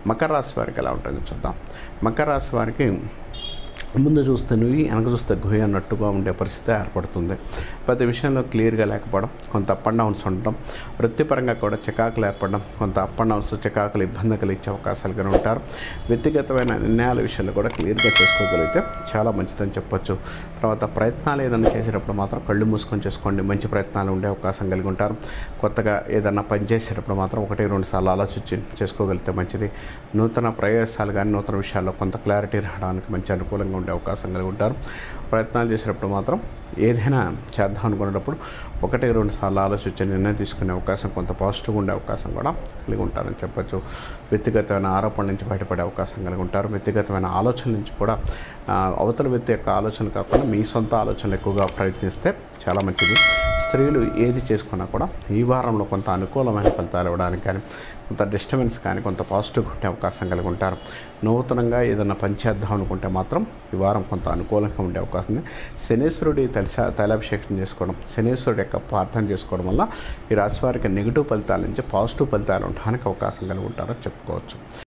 మకర రాశి వారికి ఎలా ఉంటుందో చూద్దాం మకర రాశి వారికి ముందు చూస్తే నువ్వు వెనక చూస్తే గుహ అన్నట్టుగా ఉండే పరిస్థితి ఏర్పడుతుంది ప్రతి విషయంలో క్లియర్గా లేకపోవడం కొంత అప్ అండ్ డౌన్స్ ఉండడం వృత్తిపరంగా కూడా చికాకులు ఏర్పడడం కొంత అప్ అండ్ డౌన్స్ చికాకులు ఇబ్బంది కలిగించే అవకాశాలు కానీ ఉంటారు వ్యక్తిగతమైన నిర్ణయాల విషయాలు కూడా క్లియర్గా చేసుకోగలిగితే చాలా మంచిదని చెప్పొచ్చు తర్వాత ప్రయత్నాలు ఏదైనా చేసేటప్పుడు మాత్రం కళ్ళు మూసుకొని చేసుకోండి మంచి ప్రయత్నాలు ఉండే అవకాశం కలిగి ఉంటారు కొత్తగా ఏదైనా పని చేసేటప్పుడు మాత్రం ఒకటి రెండు సార్లు ఆలోచించి చేసుకోగలిగితే మంచిది నూతన ప్రయాసాలు కానీ నూతన విషయాల్లో కొంత క్లారిటీ రావడానికి మంచి అనుకూలంగా ఉండే అవకాశం కలిగి ఉంటారు ప్రయత్నాలు చేసేటప్పుడు మాత్రం ఏదైనా చేద్దాం అనుకునేటప్పుడు ఒకటి రెండు సార్లు ఆలోచించి నిర్ణయం తీసుకునే అవకాశం కొంత పాజిటివ్గా ఉండే అవకాశం కూడా కలిగి ఉంటారని చెప్పొచ్చు వ్యక్తిగతమైన ఆరోపణల నుంచి బయటపడే అవకాశం కలిగి ఉంటారు వ్యక్తిగతమైన ఆలోచనల నుంచి కూడా ఆ, అవతల వ్యక్తి యొక్క ఆలోచనలు కాకుండా మీ సొంత ఆలోచనలు ఎక్కువగా ప్రయత్నిస్తే చాలా మంచిది స్త్రీలు ఏది చేసుకున్నా కూడా ఈ వారంలో కొంత అనుకూలమైన ఫలితాలు ఇవ్వడానికి కానీ కొంత డిస్టర్బెన్స్ కానీ కొంత పాజిటివ్గా ఉండే అవకాశం కలిగి ఉంటారు నూతనంగా ఏదైనా పని చేద్దాం అనుకుంటే మాత్రం ఈ వారం కొంత అనుకూలంగా ఉండే అవకాశం ఉంది శనీశ్వరుడి తలసా తైలాభిషేకం చేసుకోవడం శనీశ్వరుడు యొక్క ప్రార్థన చేసుకోవడం వల్ల ఈ రాశి వారికి నెగిటివ్ ఫలితాల నుంచి పాజిటివ్ ఫలితాలు ఉండడానికి అవకాశం కలిగి ఉంటారని చెప్పుకోవచ్చు